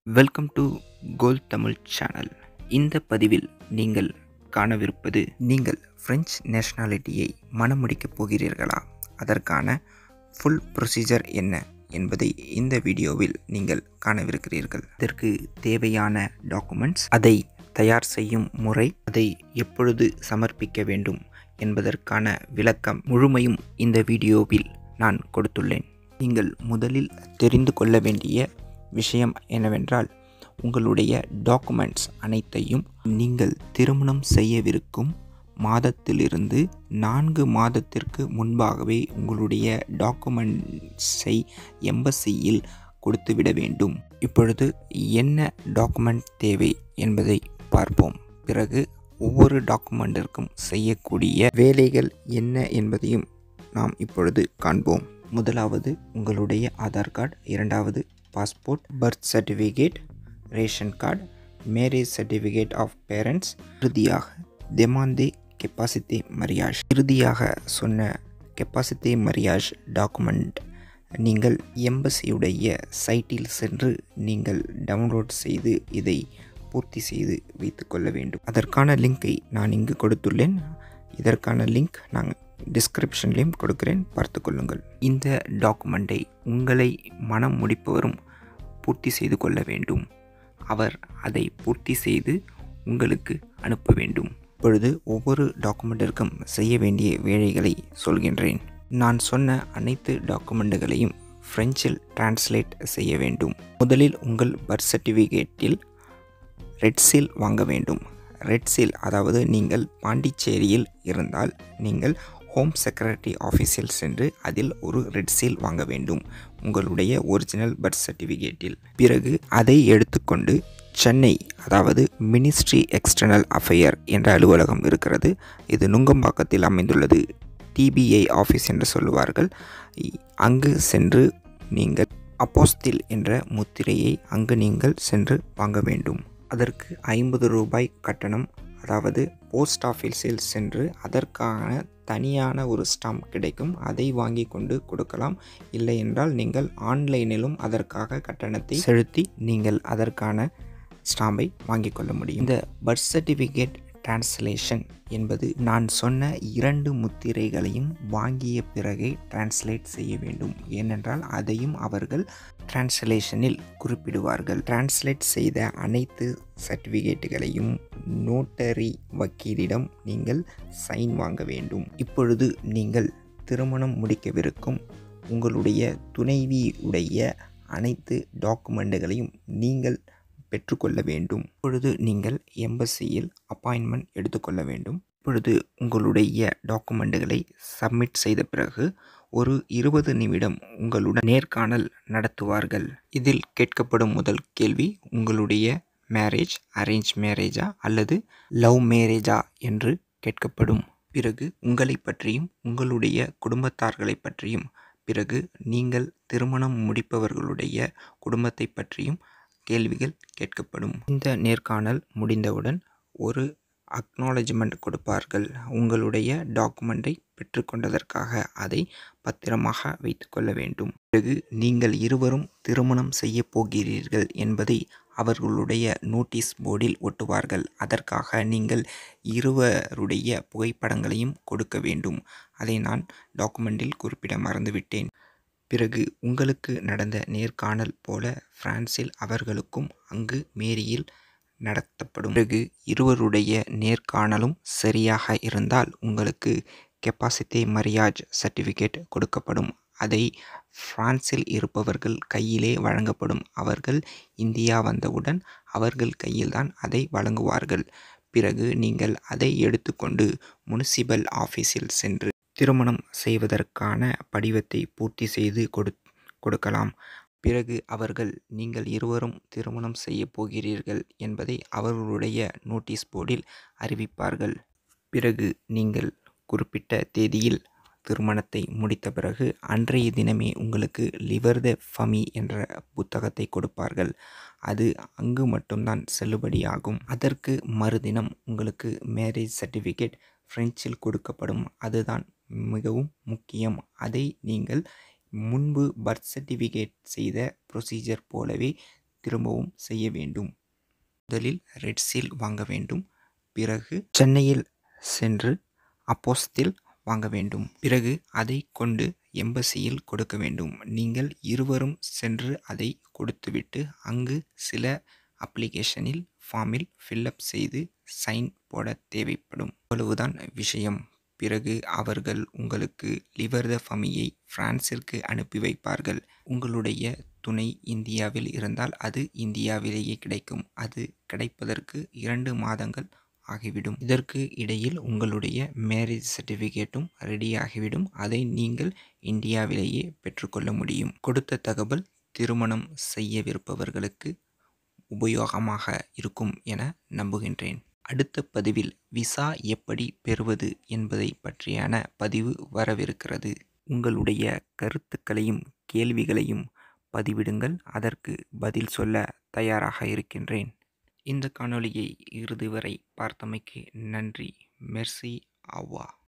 welcome to கோல் Tamil channel இந்த பதிவில் நீங்கள் காணவிருப்பது நீங்கள் பிரெஞ்சு நேஷனாலிட்டியை மணமுடிக்கப் போகிறீர்களா அதற்கான ஃபுல் ப்ரொசீஜர் என்ன என்பதை இந்த வீடியோவில் நீங்கள் காணவிருக்கிறீர்கள் இதற்கு தேவையான டாக்குமெண்ட்ஸ் அதை தயார் செய்யும் முறை அதை எப்பொழுது சமர்ப்பிக்க வேண்டும் என்பதற்கான விளக்கம் முழுமையும் இந்த வீடியோவில் நான் கொடுத்துள்ளேன் நீங்கள் முதலில் தெரிந்து கொள்ள வேண்டிய விஷயம் என்னவென்றால் உங்களுடைய டாக்குமெண்ட்ஸ் அனைத்தையும் நீங்கள் திருமணம் செய்யவிருக்கும் மாதத்திலிருந்து நான்கு மாதத்திற்கு முன்பாகவே உங்களுடைய டாக்குமெண்ட்ஸை எம்பசியில் கொடுத்துவிட வேண்டும் இப்பொழுது என்ன டாக்குமெண்ட் தேவை என்பதை பார்ப்போம் பிறகு ஒவ்வொரு டாக்குமெண்ட்டிற்கும் செய்யக்கூடிய வேலைகள் என்ன என்பதையும் நாம் இப்பொழுது காண்போம் முதலாவது உங்களுடைய ஆதார் கார்டு இரண்டாவது passport birth certificate ration card marriage certificate of parents இறுதியாக தெமாந்தே கெப்பாசிட்டி மரியாஜ் இறுதியாக சொன்ன கெப்பாசிட்டி மரியாஜ் டாக்குமெண்ட் நீங்கள் எம்பசியுடைய சைட்டில் சென்று நீங்கள் டவுன்லோட் செய்து இதை பூர்த்தி செய்து வைத்துக்கொள்ள வேண்டும் அதற்கான லிங்கை நான் இங்கு கொடுத்துள்ளேன் இதற்கான லிங்க் நான் டிஸ்கிரிப்ஷன்லேயும் கொடுக்கிறேன் பார்த்து கொள்ளுங்கள் இந்த டாக்குமெண்ட்டை உங்களை மனம் முடிப்பவரும் பூர்த்தி செய்து கொள்ள வேண்டும் அவர் அதை பூர்த்தி செய்து உங்களுக்கு அனுப்ப வேண்டும் இப்பொழுது ஒவ்வொரு டாக்குமெண்ட்டிற்கும் செய்ய வேண்டிய வேலைகளை சொல்கின்றேன் நான் சொன்ன அனைத்து டாக்குமெண்ட்டுகளையும் ஃப்ரெஞ்சில் டிரான்ஸ்லேட் செய்ய வேண்டும் முதலில் உங்கள் பர்த் சர்டிஃபிகேட்டில் ரெட் சீல் வாங்க வேண்டும் ரெட் சீல் அதாவது நீங்கள் பாண்டிச்சேரியில் இருந்தால் நீங்கள் ஹோம் செக்ரட்டரி ஆஃபீஸில் சென்று அதில் ஒரு ரெட் சீல் வாங்க வேண்டும் உங்களுடைய ஒரிஜினல் பர்த் சர்டிஃபிகேட்டில் பிறகு அதை எடுத்துக்கொண்டு சென்னை அதாவது மினிஸ்ட்ரி எக்ஸ்டர்னல் அஃபையர் என்ற அலுவலகம் இருக்கிறது இது நுங்கம்பாக்கத்தில் அமைந்துள்ளது டிபிஐ ஆஃபீஸ் என்று சொல்லுவார்கள் அங்கு சென்று நீங்கள் அப்போஸ்தில் என்ற முத்திரையை அங்கு நீங்கள் சென்று வாங்க வேண்டும் அதற்கு ஐம்பது ரூபாய் கட்டணம் அதாவது போஸ்ட் ஆஃபீஸில் சென்று அதற்கான தனியான ஒரு ஸ்டாம்ப் கிடைக்கும் அதை வாங்கி கொண்டு கொடுக்கலாம் இல்லை என்றால் நீங்கள் ஆன்லைனிலும் அதற்காக கட்டணத்தை செலுத்தி நீங்கள் அதற்கான ஸ்டாம்பை வாங்கி கொள்ள முடியும் இந்த பர்த் சர்டிஃபிகேட் டிரான்ஸ்லேஷன் என்பது நான் சொன்ன இரண்டு முத்திரைகளையும் வாங்கிய பிறகே டிரான்ஸ்லேட் செய்ய வேண்டும் ஏனென்றால் அதையும் அவர்கள் டிரான்ஸ்லேஷனில் குறிப்பிடுவார்கள் டிரான்ஸ்லேட் செய்த அனைத்து சர்டிஃபிகேட்டுகளையும் நோட்டரி வக்கீலிடம் நீங்கள் சைன் வாங்க வேண்டும் இப்பொழுது நீங்கள் திருமணம் முடிக்கவிருக்கும் உங்களுடைய துணைவியுடைய அனைத்து டாக்குமெண்ட்டுகளையும் நீங்கள் பெற்றுக்கொள்ள வேண்டும் இப்பொழுது நீங்கள் எம்பசியில் அப்பாயின்மெண்ட் எடுத்துக்கொள்ள வேண்டும் இப்பொழுது உங்களுடைய டாக்குமெண்ட்டுகளை சப்மிட் செய்த பிறகு ஒரு இருபது நிமிடம் உங்களுடன் நேர்காணல் நடத்துவார்கள் இதில் கேட்கப்படும் முதல் கேள்வி உங்களுடைய மேரேஜ் அரேஞ்ச் மேரேஜா அல்லது லவ் மேரேஜா என்று கேட்கப்படும் பிறகு உங்களை பற்றியும் உங்களுடைய குடும்பத்தார்களை பற்றியும் பிறகு நீங்கள் திருமணம் முடிப்பவர்களுடைய குடும்பத்தை பற்றியும் கேள்விகள் கேட்கப்படும் இந்த நேர்காணல் முடிந்தவுடன் ஒரு அக்னாலஜ்மெண்ட் கொடுப்பார்கள் உங்களுடைய டாக்குமெண்ட்டை பெற்றுக்கொண்டதற்காக அதை பத்திரமாக வைத்துக்கொள்ள வேண்டும் பிறகு நீங்கள் இருவரும் திருமணம் செய்ய போகிறீர்கள் என்பதை அவர்களுடைய நோட்டீஸ் போர்டில் ஒட்டுவார்கள் அதற்காக நீங்கள் இருவருடைய புகைப்படங்களையும் கொடுக்க வேண்டும் அதை நான் டாக்குமெண்டில் குறிப்பிட மறந்துவிட்டேன் பிறகு உங்களுக்கு நடந்த நேர்காணல் போல பிரான்சில் அவர்களுக்கும் அங்கு மேரியில் நடத்தப்படும் பிறகு இருவருடைய நேர்காணலும் சரியாக இருந்தால் உங்களுக்கு கெப்பாசிட்டி மரியாஜ் சர்டிஃபிகேட் கொடுக்கப்படும் அதை பிரான்சில் இருப்பவர்கள் கையிலே வழங்கப்படும் அவர்கள் இந்தியா வந்தவுடன் அவர்கள் கையில்தான் அதை வழங்குவார்கள் பிறகு நீங்கள் அதை எடுத்துக்கொண்டு முனிசிபல் ஆஃபீஸில் சென்று திருமணம் செய்வதற்கான படிவத்தை பூர்த்தி செய்து கொடு கொடுக்கலாம் பிறகு அவர்கள் நீங்கள் இருவரும் திருமணம் செய்ய போகிறீர்கள் என்பதை அவர்களுடைய நோட்டீஸ் போர்டில் அறிவிப்பார்கள் பிறகு நீங்கள் குறிப்பிட்ட தேதியில் திருமணத்தை முடித்த பிறகு அன்றைய தினமே உங்களுக்கு லிவர் த ஃபமி என்ற புத்தகத்தை கொடுப்பார்கள் அது அங்கு மட்டும்தான் செல்லுபடியாகும் அதற்கு மறுதினம் உங்களுக்கு மேரேஜ் சர்டிஃபிகேட் ஃப்ரெஞ்சில் கொடுக்கப்படும் அதுதான் மிகவும் முக்கியம் அதை நீங்கள் முன்பு பர்த் சர்டிஃபிகேட் செய்த ப்ரொசீஜர் போலவே திரும்பவும் செய்ய வேண்டும் முதலில் ரெட் சீல் வாங்க வேண்டும் பிறகு சென்னையில் சென்று அப்போஸ்தில் வாங்க வேண்டும் பிறகு அதை கொண்டு எம்பசியில் கொடுக்க வேண்டும் நீங்கள் இருவரும் சென்று அதை கொடுத்துவிட்டு அங்கு சில அப்ளிகேஷனில் ஃபார்மில் ஃபில்அப் செய்து சைன் போட தேவைப்படும் அவ்வளவுதான் விஷயம் பிறகு அவர்கள் உங்களுக்கு லிவர் த ஃபமியை பிரான்சிற்கு அனுப்பி வைப்பார்கள் உங்களுடைய துணை இந்தியாவில் இருந்தால் அது இந்தியாவிலேயே கிடைக்கும் அது கிடைப்பதற்கு இரண்டு மாதங்கள் ஆகிவிடும் இதற்கு இடையில் உங்களுடைய மேரேஜ் சர்டிஃபிகேட்டும் ரெடி ஆகிவிடும் அதை நீங்கள் இந்தியாவிலேயே பெற்றுக்கொள்ள முடியும் கொடுத்த தகவல் திருமணம் செய்யவிருப்பவர்களுக்கு உபயோகமாக இருக்கும் என நம்புகின்றேன் அடுத்த பதிவில் விசா எப்படி பெறுவது என்பதை பற்றியான பதிவு வரவிருக்கிறது உங்களுடைய கருத்துக்களையும் கேள்விகளையும் பதிவிடுங்கள் அதற்கு பதில் சொல்ல தயாராக இருக்கின்றேன் இந்த காணொளியை இறுதி வரை பார்த்தமைக்கு நன்றி மெர்சி அவ்வா